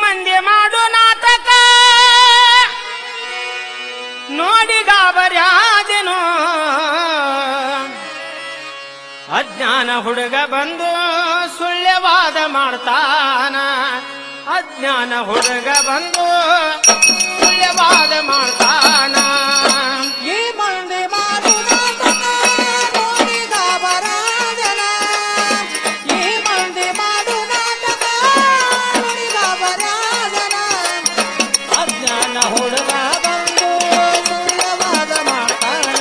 ಮಂದಿ ಮಾಡು ನಾಟಕ ನೋಡಿ ಗಾಬರ್ಯಾದೆನೋ ಅಜ್ಞಾನ ಹುಡುಗ ಬಂದು ಸುಳ್ಯವಾದ ಮಾಡ್ತಾನ ಅಜ್ಞಾನ ಹುಡುಗ ಬಂದು ಸುಳ್ಯವಾದ ಮಾಡ್ತಾನ ಈ ಮಂದಿ ಮಾಡು ನಾಟಕ ನೋಡಿ ಗಾಬರಾದೆನ. ಈ ಮಂದಿ ಮಾಡು ನಾಟಕ ನೋಡಿ ಗಾಬರಾದೆನ. ಅಜ್ಞಾನ ಹುಡುಗ ಬಂದು ಸುಳ್ಯವಾದ ಮಾಡ್ತಾನ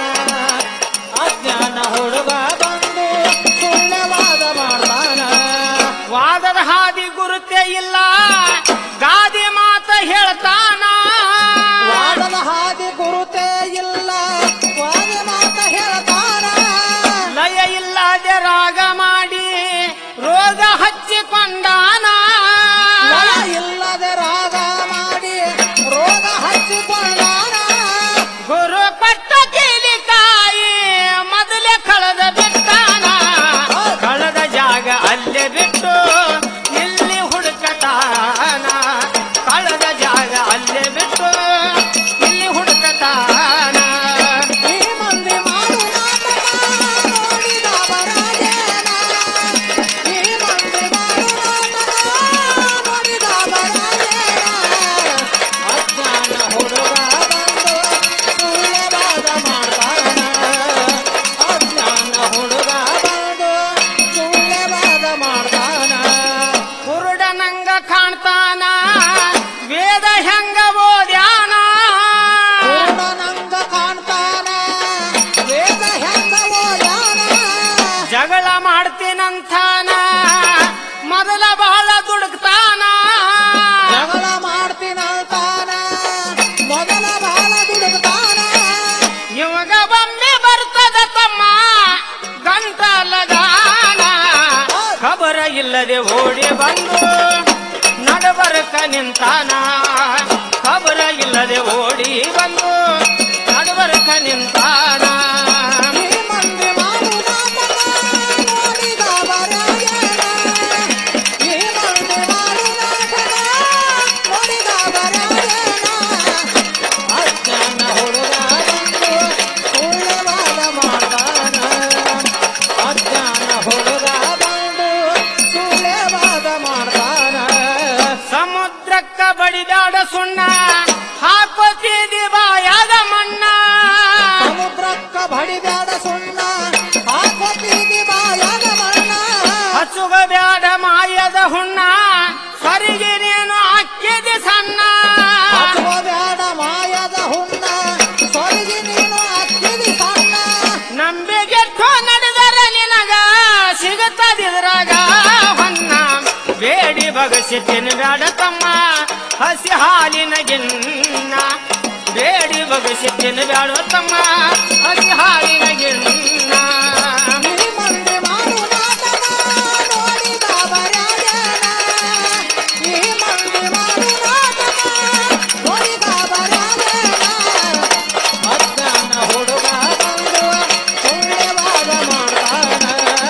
ಅಜ್ಞಾನ ಹುಡುಗ ಬಂದು ಸುಳ್ಯವಾದ ಮಾಡ್ತಾನ ವಾದದ ಹಾದಿ ಗುರುತೆ ಇಲ್ಲ ಗಾದಿ ಮಾತ ಹೇಳ್ತಾನ ವಾದದ ಹಾದಿ ಗುರುತೇ ಇಲ್ಲ ವಾದ ಮಾತ ಹೇಳ್ತಾನ ಲಯ ಇಲ್ಲದೆ ರಾಗ ಮಾಡಿ ರೋಗ ಹಚ್ಚಿಕೊಂಡಾನ ಲಯ ಇಲ್ಲದೆ ರಾಗ ಮಾಡಿ ರೋಗ ಹಚ್ಚಿಕೊಂಡಾನ ಗುರು ಪಟ್ಟ ಕೀಲಿಕಾಯಿ ಮೊದಲೇ ಕಳೆದ ಬಿಟ್ಟಾನ ಕಳೆದ ಜಾಗ ಅಲ್ಲೇ ಬಿಟ್ಟು ಇಲ್ಲಿ ಹುಡುಕತಾನ ಕಳೆದ ಜಾಗ ಅಲ್ಲೇ ಬಿಟ್ಟು ಇಲ್ಲಿ ಹುಡುಕತಾನ ಈ ಮಂದಿ ಮಾಡು ನಾಟಕ ನೋಡಿದ ಬರಾಜೇನ ಈ ಮಂದಿ ಮಾಡು ನಾಟಕ ನೋಡಿದ ಬರಾಜೇನ ಅಜ್ಞಾನ ಹುಡುಗ ಬಂದು ಸುಳ್ಳೆವಾದ ಮಾಡ್ತಾನ ಅಜ್ಞಾನ ಹುಡುಗ ಬಂದು ಸುಳ್ಳೆವಾದ ಮಾಡ್ತಾನ ಕುರುಡನಂಗ ಕಾಣ್ತಾನ ವೇದ ಹೆಂಗ ಓದ್ಯಾನ ಪೂರ್ಣನಂಗ ಕಾಣ್ತಾನ ವೇದ ಹೆಂಗ ಓದ್ಯಾನ ಜಗಳ ಮಾಡ್ತೀನಂತಾನ ಮೊದಲ ಬಹಳ ದುಡುಕ್ತಾನ ಜಗಳ ಮಾಡ್ತೀನಂತಾನ ಮೊದಲ ಬಾಲ ದುಡುಕ್ತಾನ ಇವಾಗ ಒಮ್ಮೆ ಬರ್ತದ ತಮ್ಮ ಗಂಟಲಗಾನ ಖಬರ ಇಲ್ಲದೆ ಓಡಿ ಬಂದು ನಡಬರಕ ನಿಂತಾನ ಖಬರ ಇಲ್ಲದೆ ಓಡಿ ಬಂದು ನಡಬರಕ ನಿಂತಾನ ಈ ಮಂದಿ ಮಾಡು ನಾಟಕ ನೋಡಿದ ಬರಾಯಣ ಈ ಮಂದಿ ಮಾಡು ನಾಟಕ ನೋಡಿದ ಬರಾಯಣ ಅಜ್ಞಾನ ಹುಡುಗ ಬಂದು ಸುಳ್ಳೆವಾದ ಮಾಡ್ತಾನ ಅಜ್ಞಾನ ಹುಡುಗ ಬಂದು ಸುಳ್ಳೆವಾದ ಮಾಡ್ತಾನ ಸಮುದ್ರಕ್ಕ ಬಡಿದಾಡ ಸುಣ್ಣ ಹಾಕೋತಿದಿ ಬಾಯಾದ ಮಣ್ಣ ಸಮುದ್ರಕ್ಕ ಬಡಿಬ್ಯಾಡ ಸುಣ್ಣ ಹಾಕೋತೀವಿ ಬಾಯಾಗ ಮಣ್ಣ ಹಚ್ಚುಗ ಬ್ಯಾಡ ಮಾಯದ ಹುಣ್ಣ ಸರಿಗೆ ನೀನು ಅಕ್ಕಿದಿ ಸಣ್ಣ ಹಚ್ಚೋಬ್ಯಾಡ ಮಾಯದ ಹುಣ್ಣ ಸೊರಗಿ ನೀನು ಅಕ್ಕಿದಿ ಸಣ್ಣ ನಂಬಿಗೆಟ್ಟು ನಡೆದರ ನಿನಗ ಸಿಗುತ್ತದಿದ್ರಾಗ ಹೊನ್ನ ಬೇಡಿ ಬಗಸಿ ತಿನ್ಬ್ಯಾಡ ತಮ್ಮ ಹಸಿ ಹಾಲಿನ ಗಿನ್ನ ಬೇಡಿ ಬಗಸಿ ತಿನ್ಬ್ಯಾಡ ತಮ್ಮ ಹಸಿ ಹಾಲಿನ ಗಿನ್ನ ಈ ಮಂದಿ ಮಾಡು ನಾಟಕ ನೋಡಿದ ಬರಾಜನ ಈ ಮಂದಿ ಮಾಡು ನಾಟಕ ನೋಡಿದ ಬರಾಜನ ಅಜ್ಞಾನ ಹುಡುಗ ಬಂದು ಸುಳ್ಳೆವಾದ ಮಾಡ್ತಾನ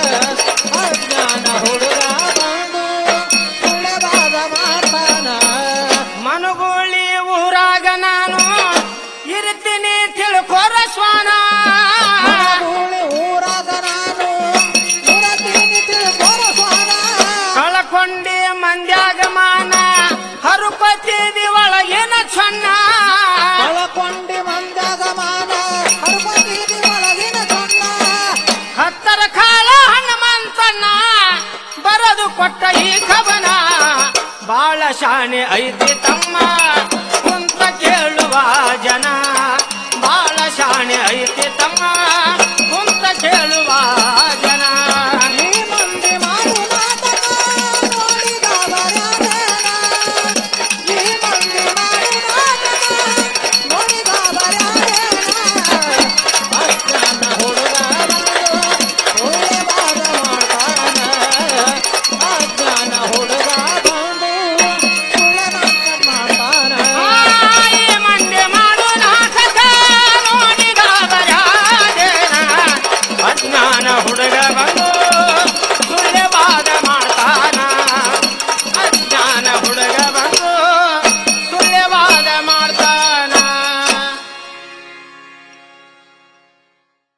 ಅಜ್ಞಾನ ಹುಡುಗ ಬಂದು ಸುಳ್ಳೆವಾದ ಮಾಡ್ತಾನ ಮನುಗೋಳಿ ಊರಾಗ ನಾನು ಇರ್ತೀನಿ ತಿಳ್ಕೊರ ಸ್ವಾನ ಮನಗೂಳಿ ಊರಾಗ ನಾನು ಇರತೀನಿ ತಿಳ್ಕೊರ ಸ್ವಾನ ಕಳಕೊಂಡಿ ಮಂದ್ಯಾಗ ಮಾನ ಹರುಪತಿದಿ ಒಳಗಿನ ಚೊನ್ನ ಕಳಕೊಂಡಿ ಮಂದಾಗ ಮಾನ ಹರ್ಪತಿದಿ ಒಳಗಿನ ಸೊನ್ನ ಹತ್ತರ ಕಾಲ ಹನುಮಂತಣ್ಣ ಬರದು ಕೊಟ್ಟ ಈ ಕವನ ಬಾಳ ಶಾಣೆ ಐತಿ ತಮ್ಮ ಕುಂತ ಕೇಳುವ ಜನ ಬಾಳ ಶಾಣೆ ಐತಿ ತಮ್ಮ ಕುಂತ ಕೇಳುವ ಜನ ಈ ಮಂದಿ ಮಾಡು ನಾಟಕ ನೋಡಿದ ಬರಾಜನ ಈ ಮಂದಿ ಮಾಡು ನಾಟಕ ನೋಡಿದ ಬರಾಜನ ಅಜ್ಞಾನ ಹುಡುಗ ಬಂದು ಸುಳ್ಳೆವಾದ ಮಾಡ್ತಾನ ಅಜ್ಞಾನ ಹುಡುಗ ಬಂದು ಸುಳ್ಳೆನಾಟ ಮಾಡ್ತಾನ ಆಯಿ ಮಂಡೆ ಮಾಡು ನಾಟಕ ನೋಡಿದ ಬರಾಜೇನ ಅಜ್ಞಾನ ಹುಡುಗ ಬಂದು